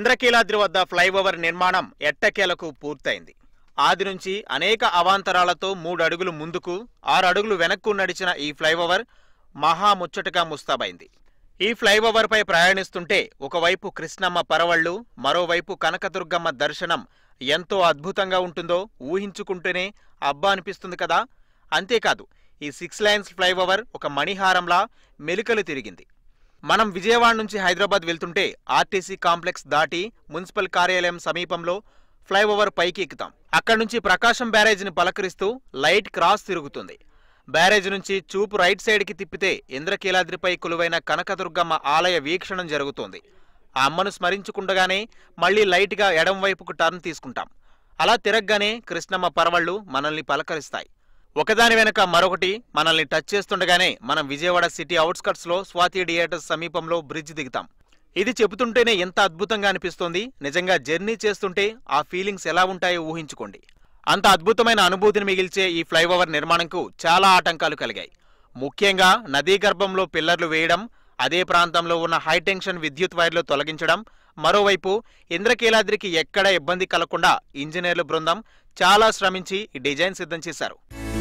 ఇంద్రకీలాద్రి వద్ద ఫ్లైఓవర్ నిర్మాణం ఎట్టకేలకు పూర్తయింది ఆది నుంచి అనేక అవాంతరాలతో మూడు అడుగులు ముందుకు ఆరు అడుగులు వెనక్కు నడిచిన ఈ ఫ్లైఓవర్ మహా ముచ్చటగా ముస్తాబైంది ఈ ఫ్లైఓవర్పై ప్రయాణిస్తుంటే ఒకవైపు కృష్ణమ్మ పరవళ్ళు మరోవైపు కనకదుర్గమ్మ దర్శనం ఎంతో అద్భుతంగా ఉంటుందో ఊహించుకుంటూనే అబ్బా అనిపిస్తుంది కదా అంతేకాదు ఈ సిక్స్ లైన్స్ ఫ్లైఓవర్ ఒక మణిహారంలా మెలికలు తిరిగింది మనం విజయవాడ నుంచి హైదరాబాద్ వెళ్తుంటే ఆర్టీసీ కాంప్లెక్స్ దాటి మున్సిపల్ కార్యాలయం సమీపంలో ఫ్లైఓవర్ పైకి ఎక్కుతాం అక్కడి నుంచి ప్రకాశం బ్యారేజ్ని పలకరిస్తూ లైట్ క్రాస్ తిరుగుతుంది బ్యారేజ్ నుంచి చూపు రైట్ సైడ్కి తిప్పితే ఇంద్రకీలాద్రిపై కొలువైన కనకదుర్గమ్మ ఆలయ వీక్షణం జరుగుతోంది ఆ అమ్మను స్మరించుకుండగానే మళ్ళీ లైట్గా ఎడం వైపుకు టర్న్ తీసుకుంటాం అలా తిరగగానే కృష్ణమ్మ పరవళ్ళు మనల్ని పలకరిస్తాయి ఒకదాని వెనక మరొకటి మనల్ని టచ్ చేస్తుండగానే మనం విజయవాడ సిటీ అవుట్స్కట్స్ లో స్వాతి థియేటర్స్ సమీపంలో బ్రిడ్జ్ దిగుతాం ఇది చెబుతుంటేనే ఎంత అద్భుతంగా అనిపిస్తోంది నిజంగా జర్నీ చేస్తుంటే ఆ ఫీలింగ్స్ ఎలా ఉంటాయో ఊహించుకోండి అంత అద్భుతమైన అనుభూతిని మిగిల్చే ఈ ఫ్లైఓవర్ నిర్మాణంకు చాలా ఆటంకాలు కలిగాయి ముఖ్యంగా నదీ గర్భంలో పిల్లర్లు వేయడం అదే ప్రాంతంలో ఉన్న హైటెన్షన్ విద్యుత్ వైర్లు తొలగించడం మరోవైపు ఇంద్రకీలాద్రికి ఎక్కడ ఇబ్బంది కలగకుండా ఇంజనీర్ల బృందం చాలా శ్రమించి ఈ డిజైన్ సిద్ధం చేశారు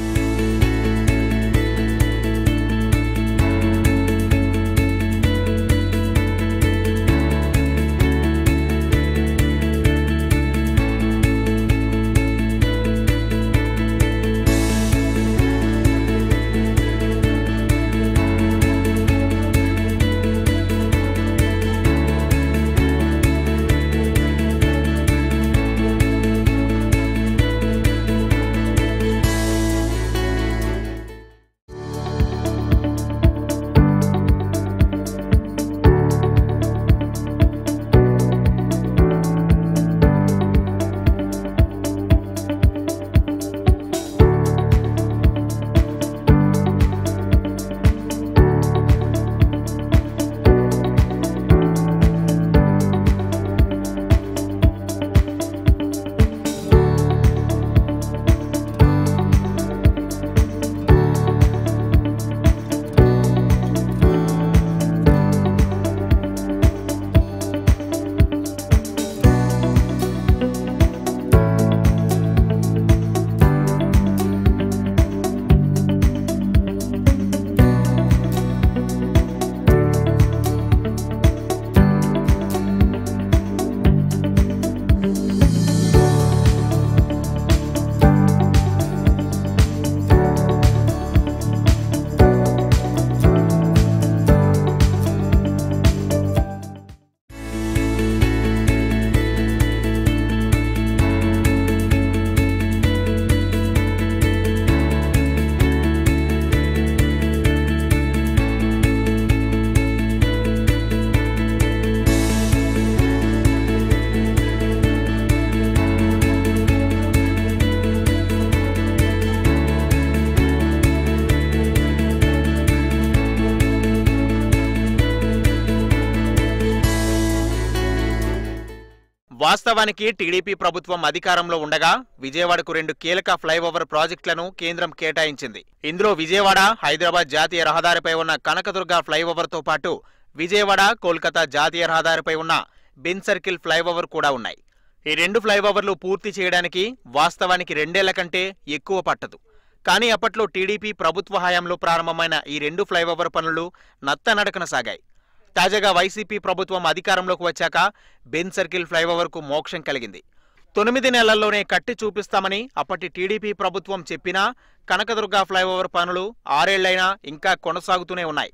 వాస్తవానికి టీడీపీ ప్రభుత్వం అధికారంలో ఉండగా విజయవాడకు రెండు కీలక ఫ్లైఓవర్ ప్రాజెక్టులను కేంద్రం కేటాయించింది ఇందులో విజయవాడ హైదరాబాద్ జాతీయ రహదారిపై ఉన్న కనకదుర్గ ఫ్లైఓవర్తో పాటు విజయవాడ కోల్కతా జాతీయ రహదారిపై ఉన్న బెన్ సర్కిల్ ఫ్లైఓవర్ కూడా ఉన్నాయి ఈ రెండు ఫ్లైఓవర్లు పూర్తి చేయడానికి వాస్తవానికి రెండేళ్ల కంటే ఎక్కువ పట్టదు కానీ అప్పట్లో టీడీపీ ప్రభుత్వ హయాంలో ప్రారంభమైన ఈ రెండు ఫ్లైఓవర్ పనులు నత్తనడకన సాగాయి తాజాగా వైసీపీ ప్రభుత్వం అధికారంలోకి వచ్చాక బెన్ సర్కిల్ ఫ్లైఓవర్కు మోక్షం కలిగింది తొమ్మిది నెలల్లోనే కట్టి చూపిస్తామని అప్పటి టీడీపీ ప్రభుత్వం చెప్పినా కనకదుర్గ ఫ్లైఓవర్ పనులు ఆరేళ్లైనా ఇంకా కొనసాగుతూనే ఉన్నాయి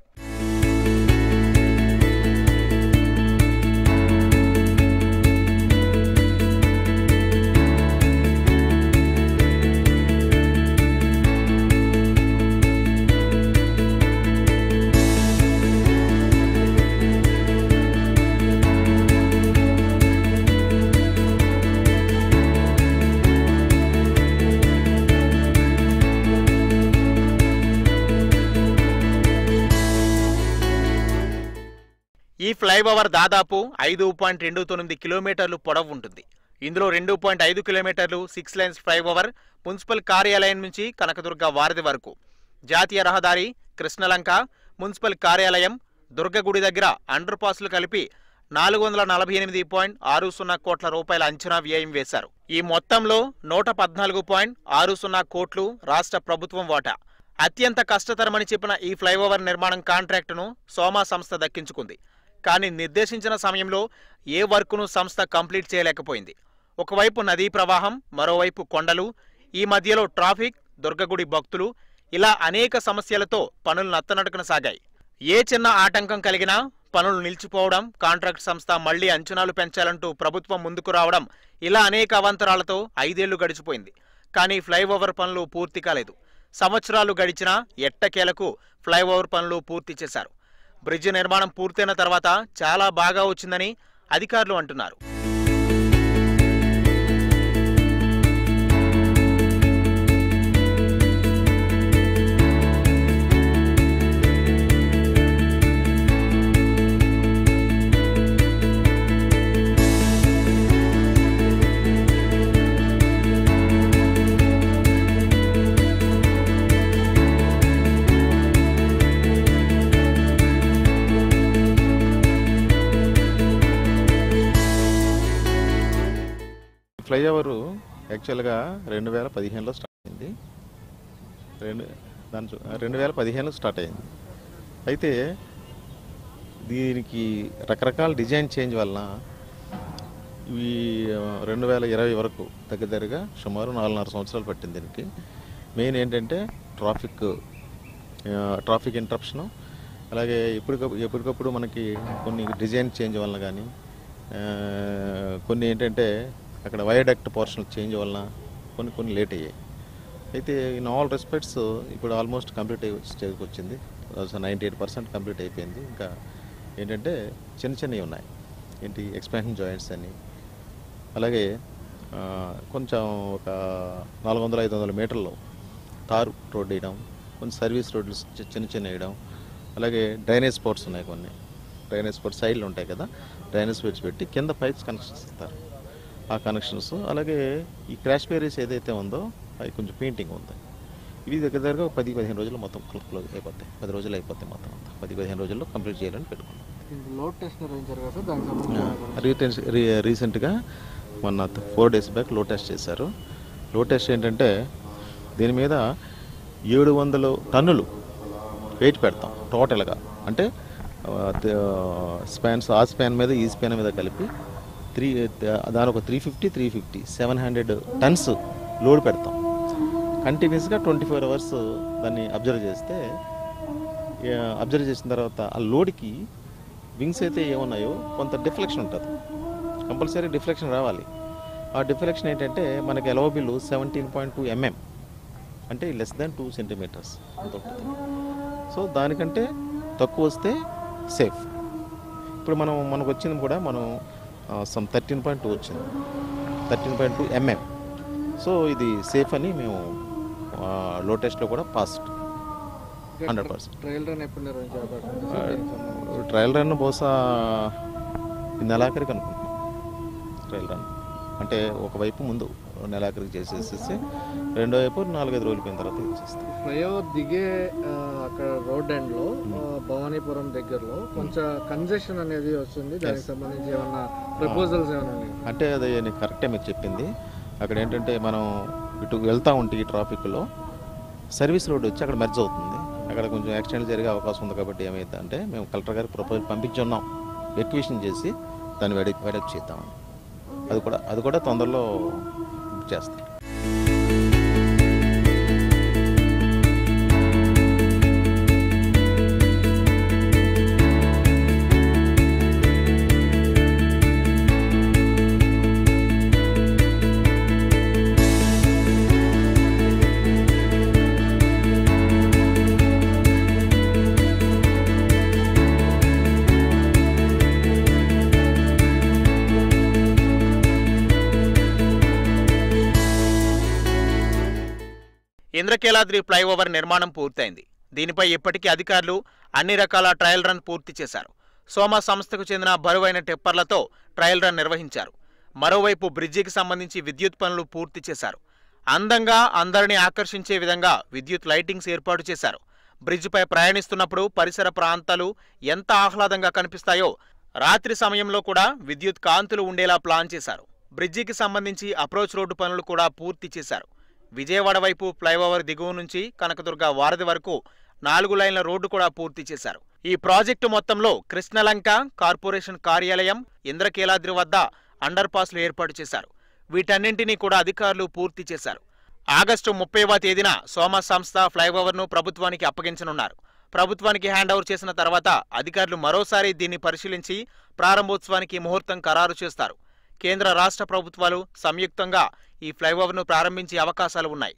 ఈ ఫ్లైఓవర్ దాదాపు ఐదు పాయింట్ రెండు తొమ్మిది కిలోమీటర్లు పొడవు ఉంటుంది ఇందులో రెండు పాయింట్ ఐదు కిలోమీటర్లు సిక్స్ లైన్స్ ఫ్లైఓవర్ మున్సిపల్ కార్యాలయం నుంచి కనకదుర్గ వారధి వరకు జాతీయ రహదారి కృష్ణలంక మున్సిపల్ కార్యాలయం దుర్గగుడి దగ్గర అండర్ పాస్లు కలిపి నాలుగు వందల నలభై ఎనిమిది పాయింట్ ఆరు సున్నా కోట్ల రూపాయల అంచనా వ్యయం వేశారు ఈ మొత్తంలో నూట పద్నాలుగు పాయింట్ ఆరు సున్నా కోట్లు రాష్ట్ర ప్రభుత్వం వాటా అత్యంత కష్టతరమని చెప్పిన ఈ ఫ్లైఓవర్ నిర్మాణం కాంట్రాక్టును సోమా సంస్థ దక్కించుకుంది కానీ నిర్దేశించిన సమయంలో ఏ వర్కును సంస్థ కంప్లీట్ చేయలేకపోయింది ఒకవైపు నదీ ప్రవాహం మరోవైపు కొండలు ఈ మధ్యలో ట్రాఫిక్ దుర్గగుడి భక్తులు ఇలా అనేక సమస్యలతో పనులు నత్తనడకన సాగాయి ఏ చిన్న ఆటంకం కలిగినా పనులు నిలిచిపోవడం కాంట్రాక్ట్ సంస్థ మళ్లీ అంచనాలు పెంచాలంటూ ప్రభుత్వం ముందుకు రావడం ఇలా అనేక అవాంతరాలతో ఐదేళ్లు గడిచిపోయింది కానీ ఫ్లైఓవర్ పనులు పూర్తి కాలేదు సంవత్సరాలు గడిచినా ఎట్టకేలకు ఫ్లైఓవర్ పనులు పూర్తి చేశారు బ్రిడ్జి నిర్మాణం పూర్తయిన తర్వాత చాలా బాగా వచ్చిందని అధికారులు అంటున్నారు ఫ్లైఓవర్ యాక్చువల్గా రెండు వేల పదిహేనులో స్టార్ట్ అయింది రెండు దాని చు- రెండు వేల పదిహేనులో స్టార్ట్ అయింది అయితే దీనికి రకరకాల డిజైన్ చేంజ్ వలన ఇవి ఆ, రెండు వేల ఇరవై వరకు దగ్గర దగ్గరగా సుమారు నాలుగున్నర సంవత్సరాలు పట్టింది దీనికి మెయిన్ ఏంటంటే ట్రాఫిక్ ఆ, ట్రాఫిక్ ఇంటరప్షను అలాగే ఎప్పటికప్పుడు ఎప్పటికప్పుడు మనకి కొన్ని డిజైన్ చేంజ్ వలన కానీ ఆ, కొన్ని ఏంటంటే అక్కడ వయోడక్ట్ పోర్షన్ చేంజ్ వలన కొన్ని కొన్ని లేట్ అయ్యాయి అయితే ఇన్ ఆల్ రెస్పెక్ట్స్ ఇప్పుడు ఆల్మోస్ట్ కంప్లీట్ అయ్యి స్టేజ్కి వచ్చింది నైంటీ ఎయిట్ పర్సెంట్ కంప్లీట్ అయిపోయింది ఇంకా ఏంటంటే చిన్న చిన్నవి ఉన్నాయి ఏంటి ఎక్స్పాన్షన్ జాయింట్స్ అని అలాగే ఆ, కొంచెం ఒక నాలుగు వందల ఐదు వందల మీటర్లు తారు రోడ్ వేయడం కొన్ని సర్వీస్ రోడ్లు చి- చిన్న చిన్న వేయడం అలాగే డ్రైనేజ్ స్పాట్స్ ఉన్నాయి కొన్ని డ్రైనేజ్ స్పాట్స్ సైడ్లు ఉంటాయి కదా డ్రైనేజ్ స్పాట్స్ పెట్టి కింద పైప్స్ కనెక్షన్స్ ఇస్తారు ఆ కనెక్షన్స్ అలాగే ఈ క్రాష్ పేరీస్ ఏదైతే ఉందో అవి కొంచెం పెయింటింగ్ ఉంది ఇవి దగ్గర దగ్గరగా ఒక పది పదిహేను రోజుల్లో మొత్తం క్లోజ్ అయిపోతాయి పది రోజులు అయిపోతాయి మొత్తం అంతా పది పదిహేను రోజుల్లో కంప్లీట్ చేయాలని పెట్టుకున్నాం దీనికి లోడ్ టెస్ట్ నిర్వహించారు కదా సార్ దానికి సంబంధించి రీటెన్స్ రీ- రీసెంట్గా మొన్న ఫోర్ డేస్ బ్యాక్ లో టెస్ట్ చేశారు లో టెస్ట్ ఏంటంటే దీని మీద ఏడు వందలు టన్నులు వెయిట్ పెడతాం టోటల్గా అంటే స్పాన్స్ ఆ స్పాన్ మీద ఈ స్పాన్ మీద కలిపి త్రీ దాని ఒక three fifty three fifty seven hundred tons load పెడతాం కంటిన్యూస్గా ట్వంటీ ఫోర్ అవర్స్ దాన్ని అబ్జర్వ్ చేస్తే అబ్జర్వ్ చేసిన తర్వాత ఆ లోడ్కి వింగ్స్ అయితే ఏమున్నాయో కొంత డిఫ్లెక్షన్ ఉంటుంది కంపల్సరీ డిఫ్లెక్షన్ రావాలి ఆ డిఫ్లెక్షన్ ఏంటంటే మనకి allowable seventeen point two mm అంటే లెస్ దాన్ టూ సెంటీమీటర్స్ అంత ఉంటుంది సో దానికంటే తక్కువ వస్తే సేఫ్ ఇప్పుడు మనం మనకు వచ్చింది కూడా మనం సమ్ థర్టీన్ పాయింట్ టూ వచ్చింది thirteen point two mm so ఇది సేఫ్ అని మేము లో టెస్ట్లో కూడా passed hundred percent trial run ఎప్పుడు నిర్వహించారు సార్ దీనికి సంబంధించి? ట్రయల్ రన్ బహుశా ఈ నెలాఖరికి అనుకుంటున్నాం ట్రయల్ రన్ అంటే ఒకవైపు ముందు నెలాఖరికి చేసేసేసి రెండో వైపు నాలుగైదు రోజులు పోయిన తర్వాత ఇచ్చేస్తాం ఫ్లైఓవర్ దిగే ఆ, అక్కడ రోడ్ ఎండ్ లో ఆ, భవానీపురం దగ్గరలో కొంచెం కంజెషన్ అనేది వస్తుంది దానికి సంబంధించి ఏమన్నా ప్రపోజల్స్ ఏమైనా ఉన్నాయి అంటే అది నీకు కరెక్టే మీకు చెప్పింది అక్కడ ఏంటంటే మనం ఇటు వెళ్తూ ఉంటే ఈ ట్రాఫిక్లో సర్వీస్ రోడ్ వచ్చి అక్కడ మెర్జ్ అవుతుంది అక్కడ కొంచెం యాక్సిడెంట్ జరిగే అవకాశం ఉంది కాబట్టి ఏమైంది అంటే మేము కలెక్టర్ గారికి ప్రపోజల్ పంపించున్నాం ఎక్విషన్ చేసి దాన్ని వెడ వెడప్ చేద్దామని అది కూడా అది కూడా తొందరలో చేస్తాం ఇంద్రకీలాద్రి ఫ్లైఓవర్ నిర్మాణం పూర్తయింది దీనిపై ఇప్పటికీ అధికారులు అన్ని రకాల ట్రయల్ రన్ పూర్తి చేశారు సోమా సంస్థకు చెందిన బరువైన టిప్పర్లతో ట్రయల్ రన్ నిర్వహించారు మరోవైపు బ్రిడ్జికి సంబంధించి విద్యుత్ పనులు పూర్తి చేశారు అందంగా అందరినీ ఆకర్షించే విధంగా విద్యుత్ లైటింగ్స్ ఏర్పాటు చేశారు బ్రిడ్జిపై ప్రయాణిస్తున్నప్పుడు పరిసర ప్రాంతాలు ఎంత ఆహ్లాదంగా కనిపిస్తాయో రాత్రి సమయంలో కూడా విద్యుత్ కాంతులు ఉండేలా ప్లాన్ చేశారు బ్రిడ్జికి సంబంధించి అప్రోచ్ రోడ్డు పనులు కూడా పూర్తి చేశారు విజయవాడ వైపు ఫ్లైఓవర్ దిగువ నుంచి కనకదుర్గ వారధి వరకు నాలుగు లైన్ల రోడ్డు కూడా పూర్తి చేశారు ఈ ప్రాజెక్టు మొత్తంలో కృష్ణలంక కార్పొరేషన్ కార్యాలయం ఇంద్రకీలాద్రి వద్ద అండర్ పాస్లు ఏర్పాటు చేశారు వీటన్నింటినీ కూడా అధికారులు పూర్తి చేశారు ఆగస్టు ముప్పైవ తేదీన సోమ సంస్థ ఫ్లైఓవర్ను ప్రభుత్వానికి అప్పగించనున్నారు ప్రభుత్వానికి హ్యాండ్ ఓవర్ చేసిన తర్వాత అధికారులు మరోసారి దీన్ని పరిశీలించి ప్రారంభోత్సవానికి ముహూర్తం ఖరారు చేస్తారు కేంద్ర రాష్ట్ర ప్రభుత్వాలు సంయుక్తంగా ఈ ఫ్లైఓవర్ను ప్రారంభించే అవకాశాలు ఉన్నాయి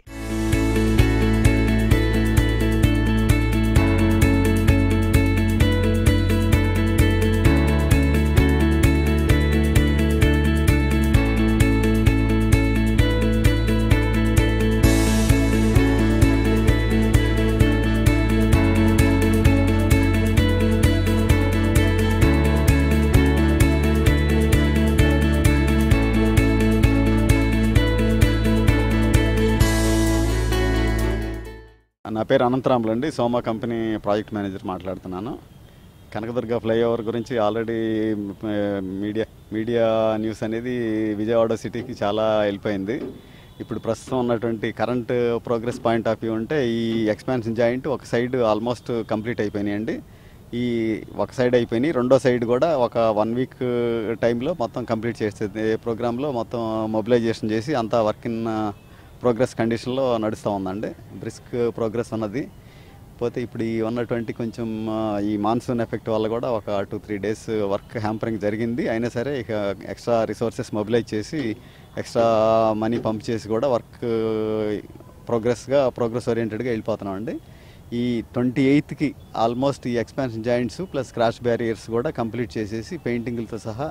నా పేరు అనంతరాములు అండి సోమా కంపెనీ ప్రాజెక్ట్ మేనేజర్ మాట్లాడుతున్నాను కనకదుర్గ ఫ్లైఓవర్ గురించి ఆల్రెడీ ఆ, మీడియా మీడియా న్యూస్ అనేది విజయవాడ సిటీకి చాలా వెళ్ళిపోయింది ఇప్పుడు ప్రస్తుతం ఉన్నటువంటి current progress point of view ఉంటే ఈ ఎక్స్పాన్షన్ జాయింట్ ఒక సైడ్ ఆల్మోస్ట్ కంప్లీట్ అయిపోయినాయండి ఈ ఒక సైడ్ అయిపోయినాయి రెండో సైడ్ కూడా ఒక వన్ వీక్ టైంలో మొత్తం కంప్లీట్ చేస్తుంది ప్రోగ్రాంలో మొత్తం మొబిలైజేషన్ చేసి అంతా వర్క్ ఇన్ ప్రోగ్రెస్ కండిషన్లో నడుస్తూ ఉందండి బ్రిస్క్ ప్రోగ్రెస్ ఉన్నది పోతే ఇప్పుడు ఈ ఉన్నటువంటి కొంచెం ఆ, ఈ మాన్సూన్ ఎఫెక్ట్ వల్ల కూడా ఒక two three days work hampering జరిగింది అయినా సరే ఇక ఎక్స్ట్రా రిసోర్సెస్ మొబిలైజ్ చేసి ఎక్స్ట్రా మనీ పంప్ చేసి కూడా వర్క్ ప్రోగ్రెస్గా ప్రోగ్రెస్ ఓరియంటెడ్గా వెళ్ళిపోతున్నామండి ఈ ట్వంటీ ఎయిత్కి ఆల్మోస్ట్ ఈ expansion joints plus crash barriers కూడా కంప్లీట్ చేసేసి పెయింటింగ్లతో సహా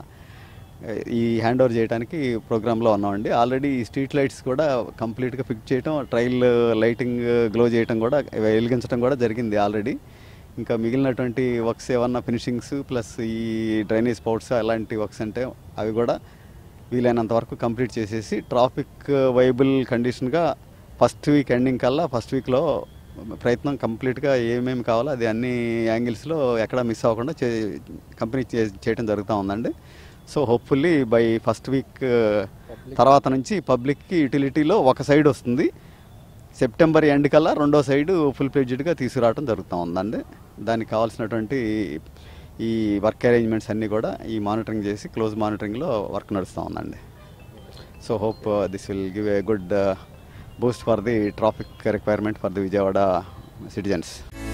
ఈ హ్యాండ్ ఓవర్ చేయడానికి ప్రోగ్రాంలో ఉన్నామండి ఆల్రెడీ ఈ స్ట్రీట్ లైట్స్ కూడా కంప్లీట్గా ఫిక్స్ చేయటం ట్రైల్ లైటింగ్ గ్లో చేయటం కూడా వెలిగించడం కూడా జరిగింది ఆల్రెడీ ఇంకా మిగిలినటువంటి వర్క్స్ ఏమన్నా ఫినిషింగ్స్ ప్లస్ ఈ డ్రైనేజ్ పౌట్స్ అలాంటి వర్క్స్ అంటే అవి కూడా వీలైనంత వరకు కంప్లీట్ చేసేసి ట్రాఫిక్ వైబుల్ కండిషన్గా ఫస్ట్ వీక్ ఎండింగ్ కల్లా ఫస్ట్ వీక్లో ప్రయత్నం కంప్లీట్గా ఏమేమి కావాలో అది అన్ని యాంగిల్స్లో ఎక్కడ మిస్ అవ్వకుండా చే కంపెనీ చే- చేయడం జరుగుతూ ఉందండి so hopefully by first week తర్వాత నుంచి పబ్లిక్కి యూటిలిటీలో ఒక సైడ్ వస్తుంది సెప్టెంబర్ ఎండ్ కల్లా రెండో సైడ్ ఫుల్ ఫ్లెడ్జ్డ్గా తీసుకురావడం జరుగుతూ ఉందండి దానికి కావాల్సినటువంటి ఈ వర్క్ అరేంజ్మెంట్స్ అన్నీ కూడా ఈ మానిటరింగ్ చేసి క్లోజ్ మానిటరింగ్లో వర్క్ నడుస్తూ ఉందండి so hope this will give a good boost for the traffic requirement for the Vijayawada citizens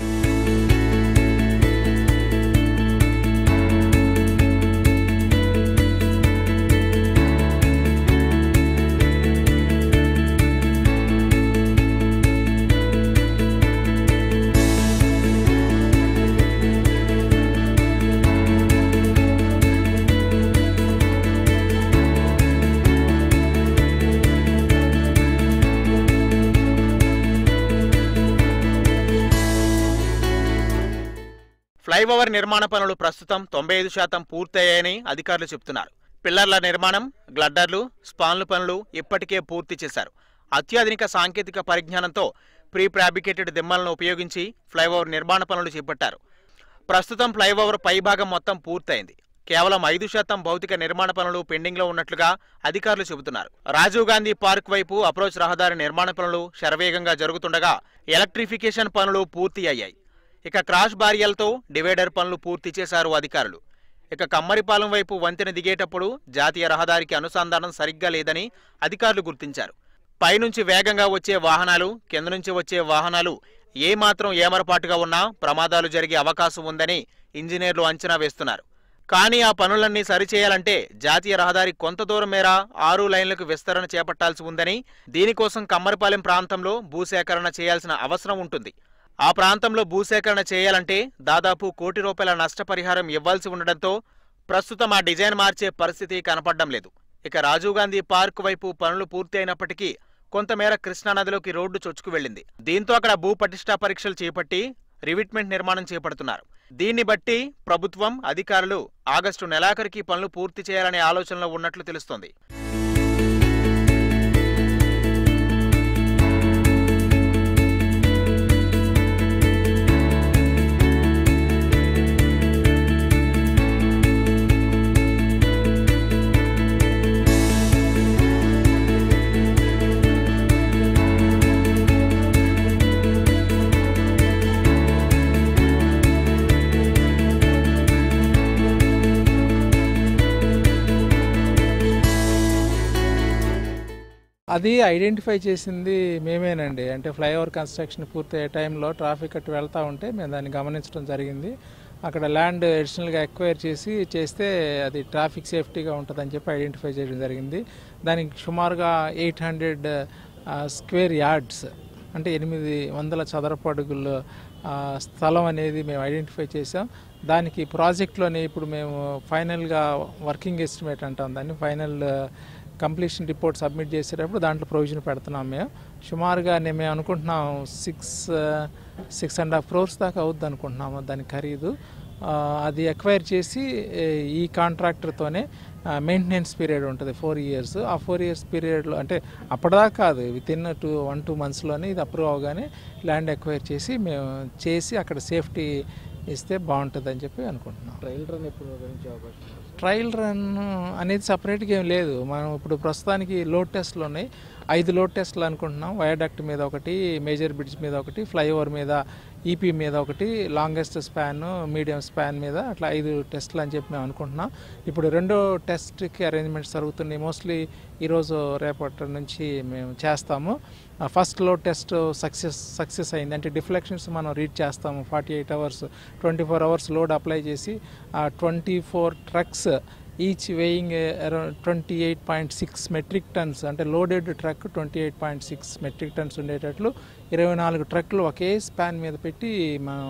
flyover నిర్మాణ పనులు ప్రస్తుతం తొంభై ఐదు శాతం పూర్తయ్యాయని అధికారులు చెబుతున్నారు పిల్లర్ల నిర్మాణం గ్లడ్డర్లు స్పాన్లు పనులు ఇప్పటికే పూర్తి చేశారు అత్యాధునిక సాంకేతిక పరిజ్ఞానంతో ప్రీ ఫ్యాబ్రికేటెడ్ దిమ్మలను ఉపయోగించి ఫ్లైఓవర్ నిర్మాణ పనులు చేపట్టారు ప్రస్తుతం ఫ్లైఓవర్ పైభాగం మొత్తం పూర్తయింది కేవలం ఐదు శాతం భౌతిక నిర్మాణ పనులు పెండింగ్లో ఉన్నట్లుగా అధికారులు చెబుతున్నారు రాజీవ్ గాంధీ పార్క్ వైపు అప్రోచ్ రహదారి నిర్మాణ పనులు శరవేగంగా జరుగుతుండగా ఎలక్ట్రిఫికేషన్ పనులు పూర్తి అయ్యాయి ఇక క్రాష్ బారియలతో డివైడర్ పనులు పూర్తి చేశారు అధికారులు ఇక కమ్మరిపాలెం వైపు వంతెన దిగేటప్పుడు జాతీయ రహదారికి అనుసంధానం సరిగ్గా లేదని అధికారులు గుర్తించారు పైనుంచి వేగంగా వచ్చే వాహనాలు కింద నుంచి వచ్చే వాహనాలు ఏమాత్రం ఏమరపాటుగా ఉన్నా ప్రమాదాలు జరిగే అవకాశం ఉందని ఇంజనీర్లు అంచనా వేస్తున్నారు కానీ ఆ పనులన్నీ సరిచేయాలంటే జాతీయ రహదారి కొంత దూరం మేర ఆరు లైన్లకు విస్తరణ చేపట్టాల్సి ఉందని దీనికోసం కమ్మరిపాలెం ప్రాంతంలో భూసేకరణ చేయాల్సిన అవసరం ఉంటుంది ఆ ప్రాంతంలో భూసేకరణ చేయాలంటే దాదాపు కోటి రూపాయల నష్టపరిహారం ఇవ్వాల్సి ఉండడంతో ప్రస్తుతం ఆ డిజైన్ మార్చే పరిస్థితి కనపడడం లేదు ఇక రాజీవ్ గాంధీ పార్క్ వైపు పనులు పూర్తి అయినప్పటికీ కొంతమేర కృష్ణానదిలోకి రోడ్డు చొచ్చుకు వెళ్ళింది దీంతో అక్కడ భూ పటిష్టా పరీక్షలు చేపట్టి రివిట్మెంట్ నిర్మాణం చేపడుతున్నారు దీన్ని బట్టి ప్రభుత్వం అధికారులు ఆగస్టు నెలాఖరికి పనులు పూర్తి చేయాలనే ఆలోచనలో ఉన్నట్లు తెలుస్తోంది అది ఐడెంటిఫై చేసింది మేమేనండి అంటే ఫ్లైఓవర్ కన్స్ట్రక్షన్ పూర్తయ్యే టైంలో ట్రాఫిక్ అటు వెళ్తూ ఉంటే మేము దాన్ని గమనించడం జరిగింది అక్కడ ల్యాండ్ అడిషనల్గా ఎక్వైర్ చేసి చేస్తే అది ట్రాఫిక్ సేఫ్టీగా ఉంటుందని చెప్పి ఐడెంటిఫై చేయడం జరిగింది దానికి సుమారుగా ఎయిట్ హండ్రెడ్ స్క్వేర్ యార్డ్స్ అంటే ఎనిమిది వందల చదరపు అడుగుల ఆ, స్థలం అనేది మేము ఐడెంటిఫై చేసాం దానికి ప్రాజెక్ట్లోనే ఇప్పుడు మేము ఫైనల్గా వర్కింగ్ ఎస్టిమేట్ అంటాం దాన్ని ఫైనల్ కంప్లీషన్ రిపోర్ట్ సబ్మిట్ చేసేటప్పుడు దాంట్లో ప్రొవిజన్ పెడుతున్నాం మేము సుమారుగా నేను మేము అనుకుంటున్నాం six six and half crores దాకా అవుద్ది అనుకుంటున్నాము దాని ఖరీదు ఆ, అది ఎక్వైర్ చేసి ఏ, ఈ కాంట్రాక్టర్తోనే మెయింటెనెన్స్ పీరియడ్ ఉంటుంది ఫోర్ ఇయర్స్ ఆ ఫోర్ ఇయర్స్ పీరియడ్లో అంటే అప్పటిదాకా కాదు within two one two మంత్స్లోనే ఇది అప్రూవ్ అవగానే ల్యాండ్ ఎక్వైర్ చేసి మేము చేసి అక్కడ సేఫ్టీ ఇస్తే బాగుంటుంది అని చెప్పి అనుకుంటున్నాం ట్రయల్ రన్ ఎప్పుడు నిర్వహించే అవకాశం ఉంది? ట్రయల్ రన్ అనేది సపరేట్గా ఏం లేదు మనం ఇప్పుడు ప్రస్తుతానికి లోడ్ టెస్ట్లు ఉన్నాయి ఐదు లోడ్ టెస్ట్లు అనుకుంటున్నాం వయాడక్ట్ మీద ఒకటి మేజర్ బ్రిడ్జ్ మీద ఒకటి ఫ్లైఓవర్ మీద ఈపీ మీద ఒకటి లాంగెస్ట్ స్పాన్ మీడియం స్పాన్ మీద అట్లా ఐదు టెస్ట్లు అని చెప్పి మేము అనుకుంటున్నాం ఇప్పుడు రెండో టెస్ట్కి అరేంజ్మెంట్స్ జరుగుతున్నాయి మోస్ట్లీ ఈరోజు రేపటి నుంచి మేము చేస్తాము first load test success success అయింది అంటే డిఫ్లెక్షన్స్ మనం రీడ్ చేస్తాము forty eight hours twenty four hours load apply చేసి twenty four trucks each weighing around twenty eight point six metric tons అంటే loaded truck twenty eight point six metric tons ఉండేటట్లు ఇరవై నాలుగు ట్రక్లు ఒకే span మీద పెట్టి మనం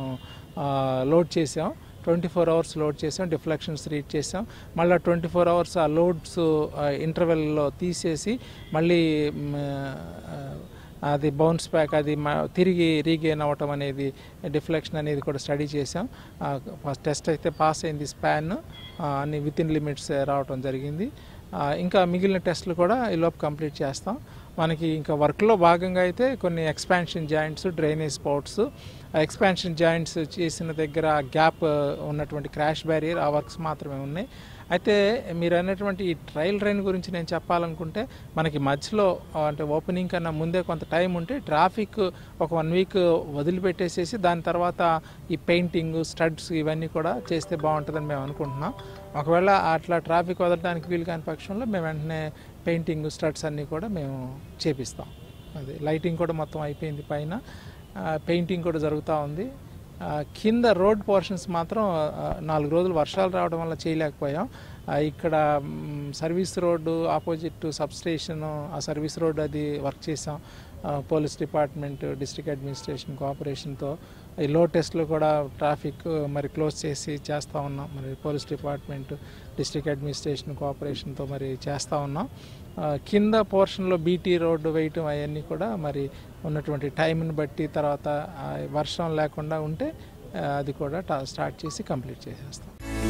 లోడ్ చేసాం ట్వంటీ ఫోర్ అవర్స్ లోడ్ చేసాం డిఫ్లెక్షన్స్ రీడ్ చేసాం మళ్ళీ ట్వంటీ ఫోర్ అవర్స్ ఆ లోడ్స్ ఇంటర్వెల్లో తీసేసి మళ్ళీ మ్, ఆ, అది బౌన్స్ బ్యాక్ అది మ- తిరిగి రీగెయిన్ అవ్వటం అనేది డిఫ్లెక్షన్ అనేది కూడా స్టడీ చేసాం ఫస్ట్ టెస్ట్ అయితే పాస్ అయింది స్పాన్ అన్ని విత్ ఇన్ లిమిట్స్ రావటం జరిగింది ఆ, ఇంకా మిగిలిన టెస్టులు కూడా ఈలోపు కంప్లీట్ చేస్తాం మనకి ఇంకా వర్క్లో భాగంగా అయితే కొన్ని ఎక్స్పాన్షన్ జాయింట్స్ డ్రైనేజ్ స్పాట్స్ ఆ ఎక్స్పాన్షన్ జాయింట్స్ చేసిన దగ్గర గ్యాప్ ఉన్నటువంటి క్రాష్ బ్యారియర్ ఆ వర్క్స్ మాత్రమే ఉన్నాయి అయితే మీరు అన్నటువంటి ఈ ట్రయల్ రన్ గురించి నేను చెప్పాలనుకుంటే మనకి మధ్యలో ఆ, అంటే ఓపెనింగ్ కన్నా ముందే కొంత టైం ఉంటే ట్రాఫిక్ ఒక వన్ వీక్ వదిలిపెట్టేసేసి దాని తర్వాత ఈ పెయింటింగ్ స్టడ్స్ ఇవన్నీ కూడా చేస్తే బాగుంటుందని మేము అనుకుంటున్నాం ఒకవేళ అట్లా ట్రాఫిక్ వదలడానికి వీలు కాని పక్షంలో మేము వెంటనే పెయింటింగ్ స్టడ్స్ అన్నీ కూడా మేము చేపిస్తాం అది లైటింగ్ కూడా మొత్తం అయిపోయింది పైన ఆ, పెయింటింగ్ కూడా జరుగుతూ ఉంది ఆ, కింద రోడ్ పోర్షన్స్ మాత్రం ఆ, నాలుగు రోజులు వర్షాలు రావడం వల్ల చేయలేకపోయాం ఆ, ఇక్కడ మ్, service road opposite substation ఆ సర్వీస్ రోడ్ అది వర్క్ చేసాం ఆ, పోలీస్ డిపార్ట్మెంట్ డిస్ట్రిక్ట్ అడ్మినిస్ట్రేషన్ కోఆపరేషన్తో ఈ లో టెస్ట్లో కూడా ట్రాఫిక్ మరి క్లోజ్ చేసి చేస్తూ ఉన్నాం మరి పోలీస్ డిపార్ట్మెంట్ డిస్ట్రిక్ట్ అడ్మినిస్ట్రేషన్ కోఆపరేషన్తో మరి చేస్తూ ఉన్నాం ఆ, కింద పోర్షన్లో బీటీ రోడ్డు వేయటం అవన్నీ కూడా మరి ఉన్నటువంటి టైంని బట్టి తర్వాత ఆ, వర్షం లేకుండా ఉంటే ఆ, అది కూడా టా- స్టార్ట్ చేసి కంప్లీట్ చేసేస్తాం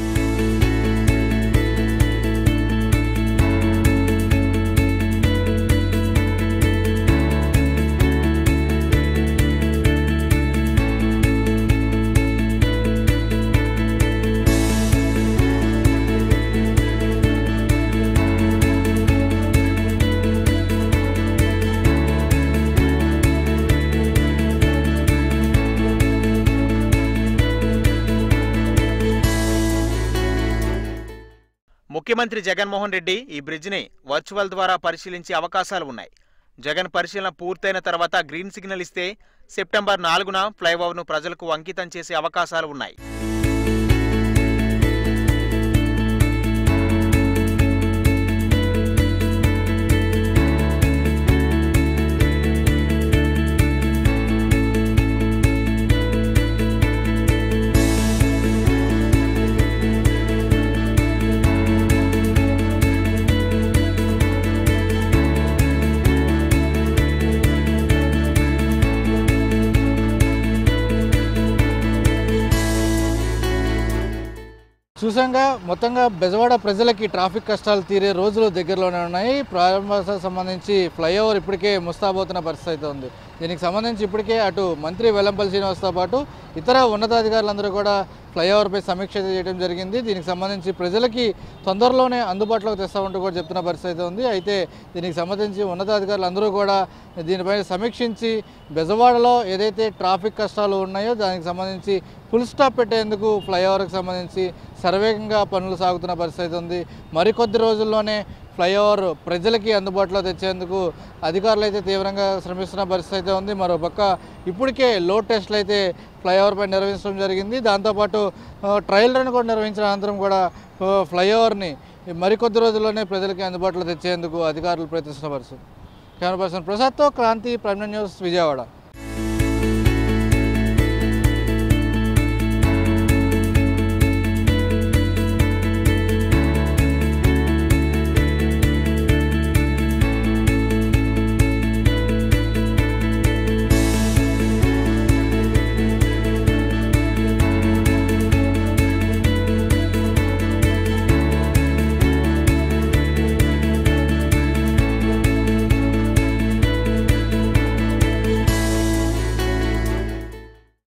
ముఖ్యమంత్రి జగన్మోహన్ రెడ్డి ఈ బ్రిడ్జిని వర్చువల్ ద్వారా పరిశీలించే అవకాశాలు ఉన్నాయి జగన్ పరిశీలన పూర్తయిన తర్వాత గ్రీన్ సిగ్నల్ ఇస్తే సెప్టెంబర్ నాలుగున ఫ్లైఓవర్ను ప్రజలకు అంకితం చేసే అవకాశాలు ఉన్నాయి చూసాంగా మొత్తంగా బెజవాడ ప్రజలకి ట్రాఫిక్ కష్టాలు తీరే రోజులు దగ్గరలోనే ఉన్నాయి ప్రారంభానికి సంబంధించి ఫ్లైఓవర్ ఇప్పటికే ముస్తాబోతున్న పరిస్థితి అయితే ఉంది దీనికి సంబంధించి ఇప్పటికే అటు మంత్రి వెల్లంపల్లి శ్రీనివాస్తో పాటు ఇతర ఉన్నతాధికారులందరూ కూడా ఫ్లైఓవర్పై సమీక్ష చేయడం జరిగింది దీనికి సంబంధించి ప్రజలకి తొందరలోనే అందుబాటులోకి తెస్తామంటూ కూడా చెప్తున్న పరిస్థితి అయితే ఉంది అయితే దీనికి సంబంధించి ఉన్నతాధికారులు అందరూ కూడా దీనిపై సమీక్షించి బెజవాడలో ఏదైతే ట్రాఫిక్ కష్టాలు ఉన్నాయో దానికి సంబంధించి ఫుల్ స్టాప్ పెట్టేందుకు ఫ్లైఓవర్కి సంబంధించి సర్వేగంగా పనులు సాగుతున్న పరిస్థితి ఉంది మరికొద్ది రోజుల్లోనే ఫ్లైఓవర్ ప్రజలకి అందుబాటులో తెచ్చేందుకు అధికారులు అయితే తీవ్రంగా శ్రమిస్తున్న పరిస్థితి అయితే ఉంది మరోపక్క ఇప్పటికే లోడ్ టెస్టులు అయితే ఫ్లైఓవర్ పై నిర్వహించడం జరిగింది దాంతోపాటు ఆ, ట్రయల్ రన్ కూడా నిర్వహించిన అనంతరం కూడా ఆ, ఫ్లైఓవర్ని మరికొద్ది రోజుల్లోనే ప్రజలకి అందుబాటులో తెచ్చేందుకు అధికారులు ప్రయత్నిస్తున్న పరిస్థితి కెమెరా పర్సన్ ప్రసాద్తో క్రాంతి ప్రైమ్ న్యూస్ విజయవాడ